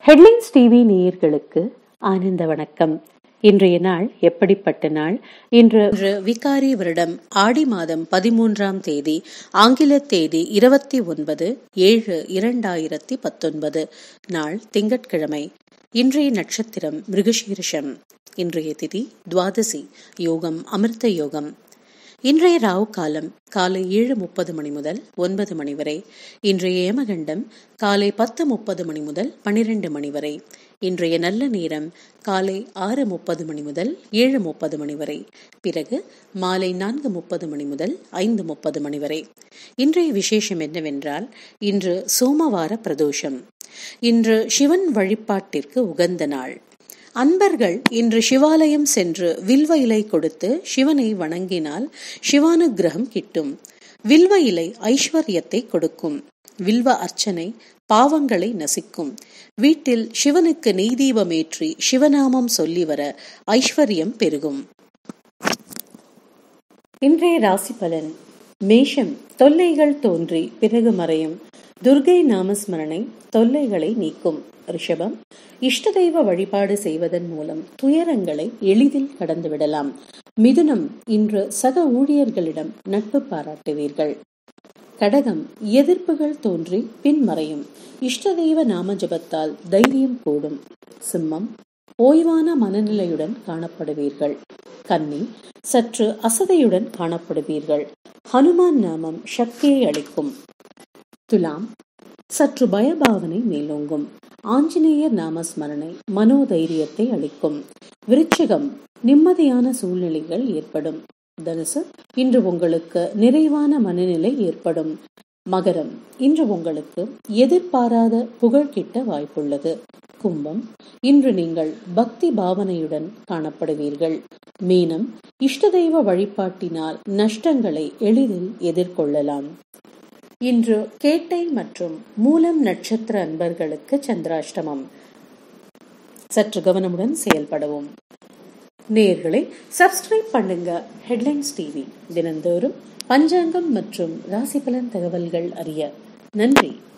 headlines TV நேயர்களுக்கு ஆனந்த வணக்கம் இன்றைய நாள் எப்படிப்பட்ட நாள் இன்று இன்று விகாரி வருடம் ஆடி மாதம் பதிமூன்றாம் தேதி ஆங்கில தேதி இருபத்தி ஒன்பது ஏழு இரண்டாயிரத்தி பத்தொன்பது நாள் திங்கட்கிழமை இன்றைய நட்சத்திரம் மிருகசீரிஷம் இன்றைய திதி துவாதசி யோகம் அமிர்த யோகம் இன்றைய ராவு காலம் காலை ஏழு முப்பது மணி முதல் ஒன்பது மணி வரை இன்றைய ஏமகண்டம் காலை பத்து முப்பது மணி முதல் பன்னிரண்டு மணி வரை இன்றைய நல்ல நேரம் காலை ஆறு முப்பது மணி முதல் ஏழு முப்பது மணி வரை பிறகு மாலை நான்கு முப்பது மணி முதல் ஐந்து முப்பது மணி வரை இன்றைய விசேஷம் என்னவென்றால் இன்று சோமவார பிரதோஷம் இன்று சிவன் வழிபாட்டிற்கு உகந்த நாள் அன்பர்கள் இன்று சிவாலயம் சென்று வில்வ இலை கொடுத்து சிவனை வணங்கினால் சிவானுக்கிரகம் கிட்டும் வில்வ இலை ஐஸ்வர்யத்தை கொடுக்கும் வில்வ அர்ச்சனை பாவங்களை நசிக்கும் வீட்டில் சிவனுக்கு நெய் தீபமேற்றி சிவநாமம் சொல்லி வர ஐஸ்வர்யம் பெருகும் இன்றைய ராசி பலன் மேஷம் தொல்லைகள் தோன்றி பிறகு மறையும் துர்கை நாமஸ்மரணை தொல்லைகளை நீக்கும் ரிஷபம் இஷ்ட தெய்வ வழிபாடு செய்வதன் மூலம் துயரங்களை எளிதில் கடந்துவிடலாம் மிதுனம் இன்று சக ஊழியர்களிடம் நட்பு பாராட்டுவீர்கள் கடகம் எதிர்ப்புகள் தோன்றி பின்மறையும் இஷ்ட தெய்வ நாம ஜபத்தால் தைரியம் கூடும் சிம்மம் ஓய்வான மனநிலையுடன் காணப்படுவீர்கள் கன்னி சற்று அசதையுடன் காணப்படுவீர்கள் ஹனுமான் நாமம் சக்தியை அளிக்கும் துலாம் சற்று பயபாவனை மேலோங்கும் ஆஞ்சநேயர் நாமஸ்மரணை மனோதைரியத்தை அளிக்கும் விருச்சிகம் நிம்மதியான சூழ்நிலைகள் ஏற்படும் தனுசு இன்று உங்களுக்கு நிறைவான மனநிலை ஏற்படும் மகரம் இன்று உங்களுக்கு எதிர்பாராத புகழ் கிட்ட வாய்ப்புள்ளது கும்பம் இன்று நீங்கள் பக்தி பாவனையுடன் காணப்படுவீர்கள் மீனம் இஷ்ட தெய்வ வழிபாட்டினால் நஷ்டங்களை எளிதில் எதிர்கொள்ளலாம் இன்று கேட்டை மற்றும் மூலம் நட்சத்திர அன்பர்களுக்கு சந்திராஷ்டமம் சற்று கவனமுடன் செயல்படவும் நேர்களை சப்ஸ்கிரைப் பண்ணுங்க ஹெட்லைன்ஸ் டிவி தினந்தோறும் பஞ்சாங்கம் மற்றும் ராசி பலன் தகவல்கள் அறிய நன்றி